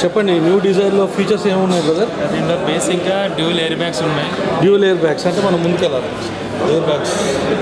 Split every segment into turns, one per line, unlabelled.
చెప్పండి న్యూ డిజైర్లో ఫీచర్స్ ఏమున్నాయి బ్రదర్
దీంట్లో బేసిక్గా డ్యూల్ ఎయిర్ బ్యాగ్స్ ఉన్నాయి
డ్యూల్ ఎయిర్ బ్యాగ్స్ అంటే మనం ముందుకెళ్ళాలి air bags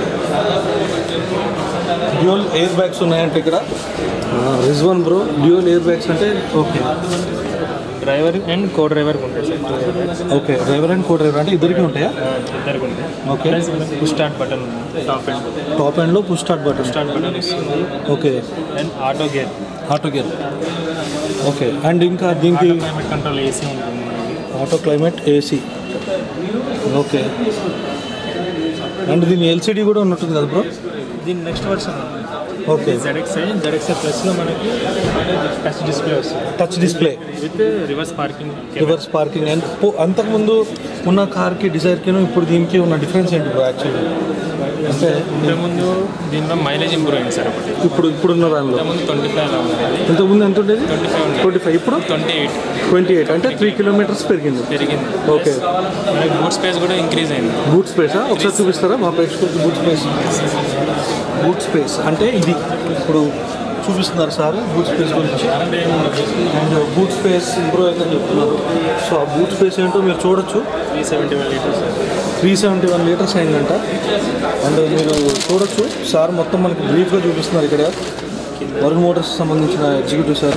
dual air bags ఉన్నాయంటే ఇక్కడ Rizwan bro dual air bags అంటే ఓకే
డ్రైవర్ అండ్ కో డ్రైవర్కి ఉంటాయి sir two air bags
okay driver and co driver అంటే ఇద్దరికి ఉంటాయా
ఇద్దరికి ఉంటాయి
okay
plus push start button ఉంది టాప్ అండ్
టాప్ ఎండ్లో push start button
start button వస్తుంది
okay
and auto gear
auto gear okay and ఇంకా దీనికి
ఆటో క్లైమేట్ కంట్రోల్ ఏసీ ఉంటుంది మనకి
auto climate AC okay and దీని ఎల్సిడి కూడా ఉన్నట్టుంది కదా బ్రో
దీని next version
okay
ZX ZX ప్లస్లో మనకి టచ్ డిస్ప్లే వస్తుంది
touch display
with reverse parking
reverse parking and పో- అంతకుముందు ఉన్న కార్కి డిజైర్కి ఇప్పుడు దీనికి ఉన్న డిఫరెన్స్ ఏంటి బ్రో యాక్చువల్లీ అంటే
ఇంతకుముందు దీనిలో మైలేజ్ ఇంప్రూవ్ అయింది సార్ ఒకటి
ఇప్పుడు ఇప్పుడున్న దానిలో
ఇంతకుముందు ట్వంటీ ఫైవ్ అలా ఉండేది
ఇంతకుముందు ఎంత ఉండేది
ట్వంటీ ఫైవ్ ఉండేది
ట్వంటీ ఫైవ్ ఇప్పుడు
ట్వంటీ ఎయిట్
ట్వంటీ ఎయిట్ అంటే త్రీ కిలోమీటర్స్ పెరిగింది
పెరిగింది
ఓకే
మనకి బూట్ స్పేస్ కూడా ఇంక్రీజ్ అయింది
బూట్ స్పేసా ఒకసారి చూపిస్తారా మా ప్రేక్షకులకి బూట్ స్పేస్ బూట్ స్పేస్ అంటే ఇది ఇప్పుడు చూపిస్తున్నారు సార్ బూట్ స్పేస్ గురించి అండ్ బూట్ స్పేస్ ఇంప్రూవ్ అయిందని చెప్తున్నారు సో ఆ బూట్ స్పేస్ ఏంటో మీరు చూడొచ్చు
three seventy one litres
three seventy one litres అయిందంట అండ్ మీరు చూడొచ్చు సార్ మొత్తం మనకి బ్రీఫ్గా చూపిస్తున్నారు ఇక్కడ వరుణ్ మోటార్స్ సంబంధించిన ఎగ్జిక్యూటివ్ సార్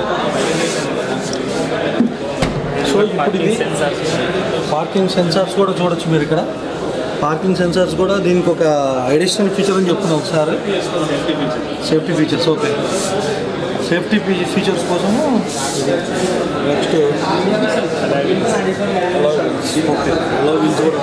సో ఇప్పుడు ఇది
సెన్సార్స్
పార్కింగ్ సెన్సార్స్ కూడా చూడొచ్చు మీరు ఇక్కడ పార్కింగ్ సెన్సార్స్ కూడా దీనికి ఒక అడిషనల్ ఫీచర్ అని చెప్తున్నాం ఒకసారి safety features okay safety features కోసము నెక్స్ట్ ఓకే అలా వీల్స్ కూడా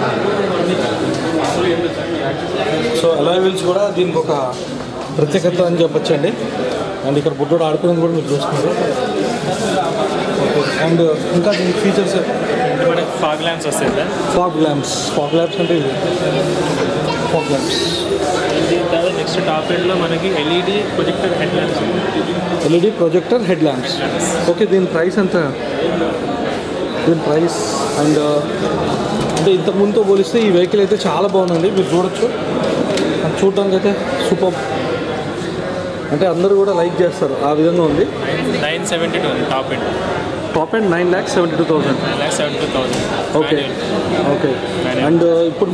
సో అలా వీల్స్ కూడా దీనికి ఒక ప్రత్యేకత అని చెప్పొచ్చండి అండ్ ఇక్కడ బుడ్డోడు ఆడుకునేది కూడా మీరు చూస్తున్నారు ఓకే అండ్ ఇంకా దీనికి ఫీచర్స్
అంటే మనకి ఫాగ్ ల్యాంప్స్ వస్తాయి sir
fog lamps fog lamps అంటే ఇది ఫాగ్ ల్యాంప్స్
దీని తర్వాత నెక్స్ట్ టాప్ ఎండ్లో మనకి LED projector head lamps
LED projector head lamps okay దీని ప్రైస్ ఎంత దీని ప్రైస్ అండ్ అంటే ఇంతకు ముందుతో పోలిస్తే ఈ వెహికల్ అయితే చాలా బాగుందండి మీరు చూడొచ్చు అది చూడడానికి అయితే సూపర్ అంటే అందరూ కూడా లైక్ చేస్తారు ఆ విధంగా ఉంది
nine seventy two top end
top and nine lakhs seventy two thousand
nine lakhs seventy two thousand
okay okay and ఇప్పుడు